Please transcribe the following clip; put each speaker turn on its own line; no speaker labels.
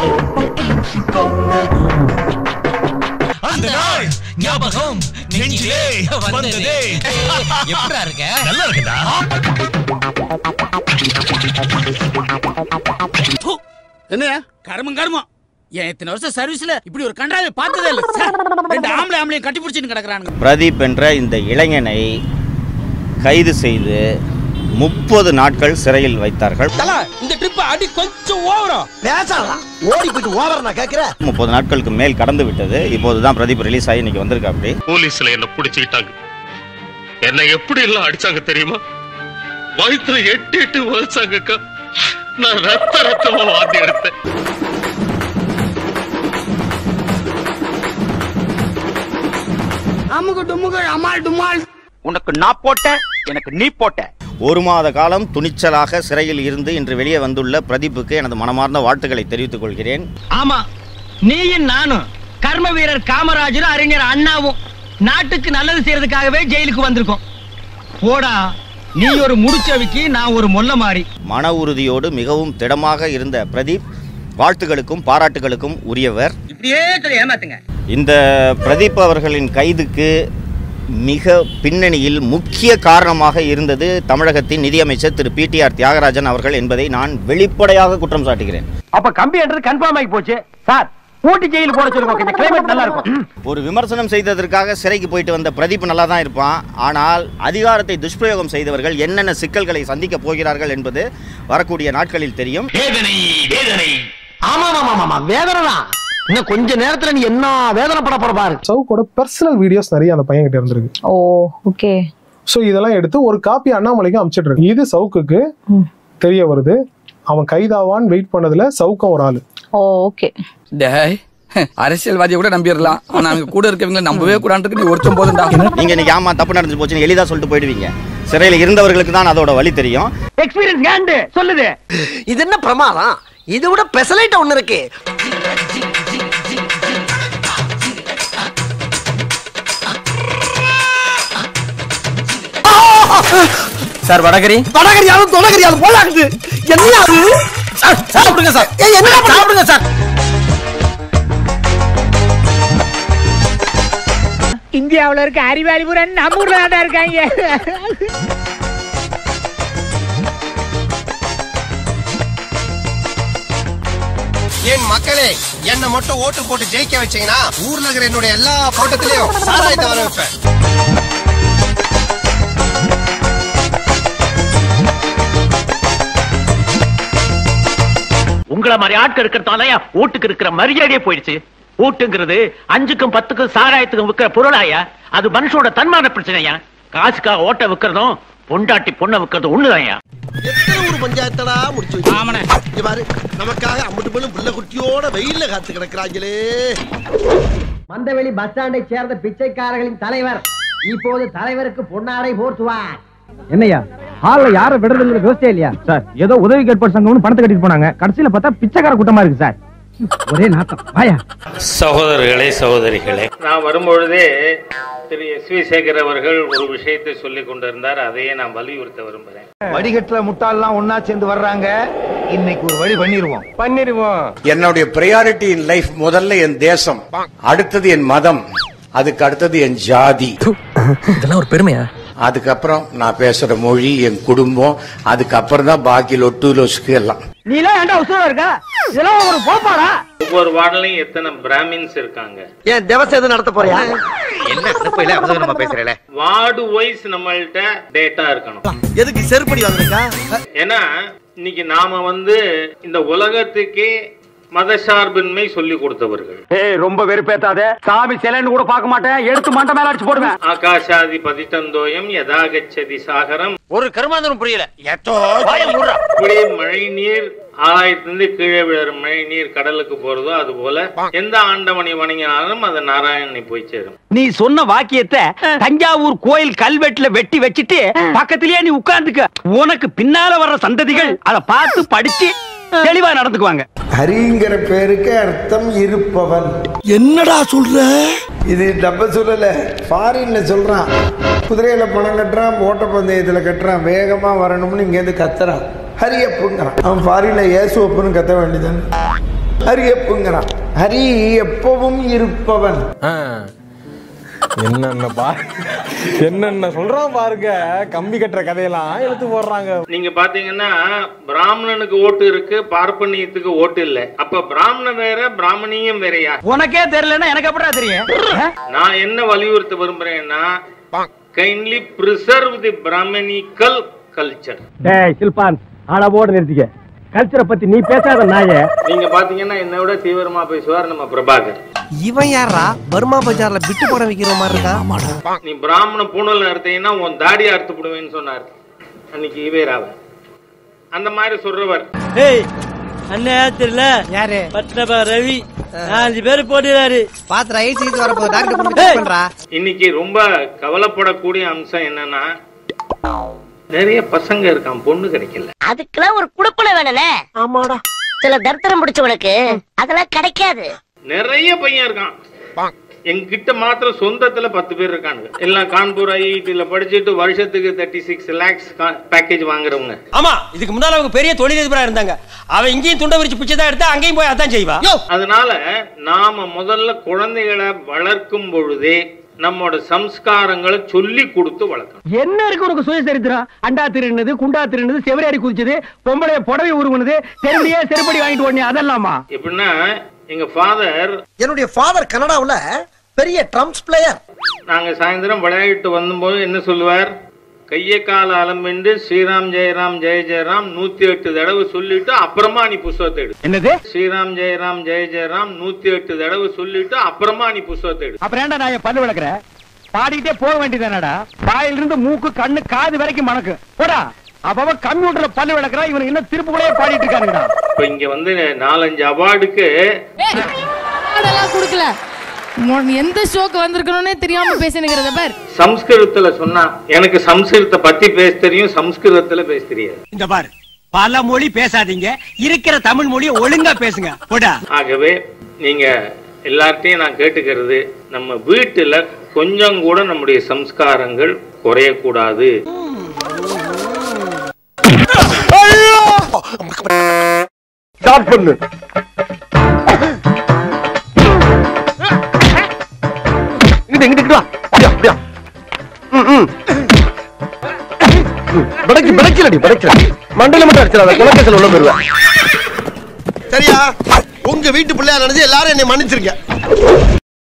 அந்த நாள் ஞாபகம் நெஞ்சிலே வந்ததே
எப்படா இருக்க
நல்லா இருக்குடா
என்னையா கருமம் கருமம் என் இத்தனை வருஷம் சர்வீஸ்ல இப்படி ஒரு கண்டாவை பார்த்ததே இல்ல ச்சே. ரெண்டு ஆம்பளை ஆம்பளையும் கட்டி பிடிச்சிட்டு கிடக்குறானுங்க
பிரதீப் என்ற இந்த இளைஞனை கைது செய்து முப்பது நாட்கள் சிறையில் வைத்தார்கள்
இந்த ட்ரிப் அடி கொஞ்சம் ஓவரா
பேசலாம் ஓடி போயிட்டு ஓவர் நான் கேக்குறேன்
முப்பது நாட்களுக்கு மேல் கடந்து விட்டது இப்போதுதான் பிரதீப் ரிலீஸ் ஆகி இன்னைக்கு வந்திருக்கு அப்படி
போலீஸ்ல என்ன பிடிச்சுக்கிட்டாங்க என்ன எப்படி எல்லாம் அடிச்சாங்க தெரியுமா வயிற்றுல எட்டு எட்டு வலிச்சாங்கக்கா நான் ரத்த ரத்தமா வாந்தி எடுத்தேன்
அமுகு டுமுகு அமால் டுமால்
உனக்கு நான் போட்டேன் எனக்கு நீ போட்ட
ஒரு மாத காலம் துணிச்சலாக சிறையில் இருந்து இன்று வெளியே வந்துள்ள பிரதீப்புக்கு எனது மனமார்ந்த வாழ்த்துக்களை தெரிவித்துக் கொள்கிறேன்
ஆமா நீயும் நானும் கர்ம வீரர் காமராஜரும் அறிஞர் அண்ணாவும் நாட்டுக்கு நல்லது செய்யறதுக்காகவே ஜெயிலுக்கு வந்திருக்கோம் போடா நீ ஒரு முடிச்சவிக்கு நான் ஒரு மொல்ல மாறி
மன உறுதியோடு மிகவும் திடமாக இருந்த பிரதீப் வாழ்த்துக்களுக்கும் பாராட்டுகளுக்கும் உரியவர்
இப்படியே சொல்லி ஏமாத்துங்க
இந்த பிரதீப் அவர்களின் கைதுக்கு மிக பின்னணியில் முக்கிய காரணமாக இருந்தது தமிழகத்தின் நிதியமைச்சர் திரு பிடிஆர் தியாகராஜன் அவர்கள் என்பதை நான் வெளிப்படையாக குற்றம் சாட்டுகிறேன்
அப்ப கம்பி என்றது கன்ஃபார்ம் ஆகி போச்சு சார் ஊட்டி ஜெயில் போட சொல்லுங்க கொஞ்சம் கிளைமேட் நல்லா இருக்கும்
ஒரு விமர்சனம் செய்ததற்காக சிறைக்கு போயிட்டு வந்த பிரதீப் நல்லா தான் இருப்பான் ஆனால் அதிகாரத்தை துஷ்பிரயோகம் செய்தவர்கள் என்னென்ன சிக்கல்களை சந்திக்க போகிறார்கள் என்பது வரக்கூடிய நாட்களில் தெரியும்
வேதனை வேதனை
ஆமா ஆமா ஆமா வேதனை தான் இன்னும் கொஞ்ச நேரத்துல நீ என்ன வேதனை பட போற பாரு
சவுக்கோட பர்சனல் வீடியோஸ் நிறைய அந்த பையன் கிட்ட இருந்திருக்கு
ஓ ஓகே
ஸோ இதெல்லாம் எடுத்து ஒரு காப்பி அண்ணாமலைக்கு அனுப்பிச்சிட்டு இருக்கு இது சவுக்குக்கு தெரிய வருது அவன் கைதாவான்னு வெயிட் பண்ணதுல சவுக்கம் ஒரு ஆளு
ஓ ஓகே
டேய் அரசியல்வாதியை கூட நம்பிடலாம் ஆனா அங்க கூட இருக்கவங்கள நம்பவே கூடாதுக்கு நீ ஒருத்தம் போதும்டா
நீங்க இன்னைக்கு ஆமா தப்பு நடந்து போச்சுன்னு எளிதா சொல்லிட்டு போயிடுவீங்க சிறையில் இருந்தவர்களுக்கு தான் அதோட வழி தெரியும்
எக்ஸ்பீரியன்ஸ் ஹேண்ட் சொல்லுது
இது என்ன பிரமாதம் இது விட பெசலைட் ஒண்ணு இருக்கு
சார் வடகரி
வடகரியாலும் தொடகரியாலும் போலாகுது என்ன அது
சார் சாப்பிடுங்க சார்
ஏய், என்ன
சாப்பிடுங்க சார்
இந்தியாவுல இருக்க அறிவாளி பூரா நம்ம ஊர்ல தான் இருக்காங்க
என் மக்களே என்ன மட்டும் ஓட்டு போட்டு ஜெயிக்க வச்சீங்கன்னா ஊர்ல இருக்கிற என்னுடைய எல்லா தோட்டத்திலயும் சாராயத்தை வர வைப்பேன்
உங்களை மாதிரி ஆட்கள் இருக்கிறதால வீட்டுக்கு இருக்கிற மரியாதையே போயிடுச்சு வீட்டுங்கிறது அஞ்சுக்கும் பத்துக்கும் சாராயத்துக்கும் விற்கிற பொருளாயா அது மனுஷனோட தன்மான பிரச்சனையா காசுக்காக ஓட்ட விற்கிறதும் பொண்டாட்டி பொண்ணை விற்கிறதும் ஒண்ணுதான்யா
எத்தனை ஊர் பஞ்சாயத்தடா முடிச்சு வச்சு இங்க பாரு நமக்காக அம்பட்டு பெண்ணும் புள்ள குட்டியோட வெயில்ல காத்து கிடக்குறாங்களே
மந்தவெளி பஸ் ஸ்டாண்டை சேர்ந்த பிச்சைக்காரர்களின் தலைவர் இப்போது தலைவருக்கு பொன்னாடை போர்த்துவார்
என்னையா ஹால்ல யார விடுறதுல யோசிச்சே இல்லையா சார் ஏதோ உதவி கேட்பார் சங்கம்னு பணத்தை கட்டிட்டு போனாங்க கடைசியில பார்த்தா பிச்சைக்கார கூட்டமா இருக்கு சார் ஒரே நாத்தம் வாயா
சகோதரர்களே சகோதரிகளே நான் வரும்பொழுதே திரு எஸ் வி சேகர் அவர்கள் ஒரு விஷயத்தை சொல்லிக் கொண்டிருந்தார் அதையே நான் வலியுறுத்த விரும்புகிறேன்
வடிகட்டுல முட்டாள்லாம் ஒன்னா சேர்ந்து வர்றாங்க இன்னைக்கு ஒரு வழி பண்ணிருவோம் பண்ணிருவோம்
என்னுடைய பிரையாரிட்டி இன் லைஃப் முதல்ல என் தேசம் அடுத்தது என் மதம் அதுக்கு அடுத்தது என் ஜாதி
இதெல்லாம் ஒரு பெருமையா
அதுக்கப்புறம் நான் பேசுற மொழி என் குடும்பம் அதுக்கப்புறம் தான் பாக்கி லொட்டு லொசுக்கு எல்லாம்
நீ எல்லாம் ஏன்டா உசுரா இருக்க இதெல்லாம் ஒரு போப்பாடா
ஒவ்வொரு வார்டுலையும் எத்தனை பிராமின்ஸ் இருக்காங்க
ஏன் திவசம் எதுவும் நடத்த போறியா
என்ன அனுப்பையில அவசரமா பேசுறேல
வார்டு வைஸ் நம்மள்ட்ட டேட்டா இருக்கணும்
எதுக்கு செருப்படி வாங்குறீங்க
ஏன்னா இன்னைக்கு நாம வந்து இந்த உலகத்துக்கே மதசார்பின்மை சொல்லி கொடுத்தவர்கள்
ஏய் ரொம்ப வெறுப்பேத்தாத சாமி சிலைன்னு கூட பார்க்க மாட்டேன் எடுத்து மண்டை மேல அடிச்சு போடுவேன்
ஆகாஷாதி பதித்தந்தோயம் யதாகச்சதி சாகரம்
ஒரு கருமாந்தரம் புரியல
இப்படி மழை நீர் ஆகாயத்திலிருந்து கீழே விழுற மழை நீர் கடலுக்கு போறதோ அது போல எந்த ஆண்டவனை வணங்கினாலும் அது நாராயணனை போய் சேரும்
நீ சொன்ன வாக்கியத்தை தஞ்சாவூர் கோயில் கல்வெட்டுல வெட்டி வச்சிட்டு பக்கத்திலேயே நீ உட்கார்ந்துக்க உனக்கு பின்னால வர்ற சந்ததிகள் அத பார்த்து படிச்சு தெளிவா நடந்துக்குவாங்க
ஹரிங்கிற பேருக்கு அர்த்தம் இருப்பவன்
என்னடா சொல்ற
இது நம்ம சொல்லல ஃபாரின்ல சொல்றான் குதிரையில பணம் கட்டுறான் ஓட்டப்பந்தயத்துல கட்டுறான் வேகமா வரணும்னு இங்க இருந்து கத்துறான் ஹரியப்புங்கிறான் அவன் ஃபாரின்ல ஏசுவப்புன்னு கத்த வேண்டியதான் ஹரியப்புங்கிறான் ஹரி எப்பவும் இருப்பவன்
என்னென்ன பா என்னென்ன சொல்றான் பாருங்க கம்பி கட்டுற கதையெல்லாம் எடுத்து போடுறாங்க
நீங்க பாத்தீங்கன்னா பிராமணனுக்கு ஓட்டு இருக்கு பார்ப்பனியத்துக்கு ஓட்டு இல்ல அப்ப பிராமணன் வேற பிராமணியம் வேறயா
உனக்கே தெரியலன்னா எனக்கு எப்படா தெரியும்
நான் என்ன வலியுறுத்த விரும்புறேன்னா kindly preserve the Brahminical culture
டேய் சில்பான் அளவோடு நிறுத்திக்க கல்ச்சரை பத்தி நீ பேசாத நாயே
நீங்க பாத்தீங்கன்னா என்னை விட தீவிரமா பேசுவார் நம்ம பிரபாகர்
இவன் யாரா பர்மா பஜார்ல பிட்டு படம் விக்கிற மாதிரி இருக்கான்
நீ பிராமண பூணல் அறுத்தீங்கன்னா உன் தாடி அறுத்து போடுவேன்னு சொன்னார் அன்னைக்கு இவேராவ அந்த மாதிரி சொல்றவர்
ஏய் அண்ணா தெரியல யாரு பட்னபா ரவி நாலு பேர் போட்டுறாரு
பாத்து ரைட் சீட் வரப்போ டாக்டர் பண்றா
இன்னைக்கு ரொம்ப கவலைப்படக்கூடிய அம்சம் என்னன்னா நிறைய பசங்க இருக்கான் பொண்ணு கிடைக்கல
அதுக்கெல்லாம் ஒரு குடுப்பனை வேணும்னே ஆமாடா சில தர்த்தரம் பிடிச்சவனுக்கு அதெல்லாம் கிடைக்காது
நிறைய பையன் இருக்கான் எங்கிட்ட மாத்திரம் சொந்தத்துல பத்து பேர் இருக்கானுங்க எல்லாம் கான்பூர் ஐஐடில படிச்சுட்டு வருஷத்துக்கு தேர்ட்டி சிக்ஸ் லேக்ஸ் பேக்கேஜ் வாங்குறவங்க
ஆமா இதுக்கு முன்னால அவங்க பெரிய தொழிலதிபரா இருந்தாங்க அவ இங்கேயும் துண்டை விரிச்சு பிச்சை தான் எடுத்தா அங்கேயும் போய் அதான் செய்வா
அதனால நாம முதல்ல குழந்தைகளை வளர்க்கும் பொழுதே நம்மோட சம்ஸ்காரங்களை சொல்லி கொடுத்து வளர்க்கணும்
என்ன இருக்கு உனக்கு சுயசரித்திரம் அண்டா திருநது குண்டா திருநது செவரேறி குதிச்சது பொம்பளைய புடவை உருகுனது தெருவிலேயே செருப்படி வாங்கிட்டு ஓடனே அதெல்லாமா
எப்படின்னா எங்க ஃபாதர்
என்னுடைய ஃபாதர் கனடாவுல பெரிய ட்ரம்ஸ் பிளேயர்
நாங்க சாயந்தரம் விளையாடிட்டு வந்தபோது என்ன சொல்லுவார் கைய கால அலம்பிண்டு ஸ்ரீராம் ஜெயராம் ஜெய ஜெயராம் நூத்தி எட்டு தடவை சொல்லிட்டு அப்புறமா நீ புஸ்தகத்தை எடு
என்னது
ஸ்ரீராம் ஜெயராம் ஜெய ஜெயராம் நூத்தி எட்டு தடவை சொல்லிட்டு அப்புறமா நீ புஸ்தகத்தை எடு
அப்புறம் ஏன்டா நான் என் பல்லு விளக்குற பாடிக்கிட்டே போக வேண்டியதானடா வாயில இருந்து மூக்கு கண்ணு காது வரைக்கும் மணக்கு போடா அப்பவ கம்ப்யூட்டர்ல பல்லு விளக்குறா இவனுக்கு இன்னும் திருப்புகளையே பாடிட்டு இருக்கானுங்கடா
இப்ப இங்க வந்து நாலஞ்சு அவார்டுக்கு
அதெல்லாம் கொடுக்கல மொ- எந்த ஷோக்கு வந்திருக்கணும்னே தெரியாம பேசினுங்கிறத பார்
சம்ஸ்கிருதத்துல சொன்னா எனக்கு சம்ஸ்கிருதத்தை பத்தி பேச தெரியும் சம்ஸ்கிருதத்துல பேச தெரியாது
இந்த பாரு பல மொழி பேசாதீங்க இருக்கிற தமிழ் மொழியை ஒழுங்கா பேசுங்க போடா
ஆகவே நீங்க எல்லார்ட்டையும் நான் கேட்டுக்கிறது நம்ம வீட்டுல கொஞ்சம் கூட நம்முடைய சம்ஸ்காரங்கள் குறையக்கூடாது
ஸ்டார்ட் பண்ணு இங்கிட்டு இங்கிட்டு வா அப்படியா அப்படியா ம், ம். ம், படைக்கு படைக்கலடி படைக்கல மண்டையில மட்டும் அடிச்சிடாத குலக்கேசல் உள்ள போயிருவேன் சரியா உங்க வீட்டு பிள்ளையா நினைச்சு எல்லாரும் என்னை மன்னிச்சிருக்க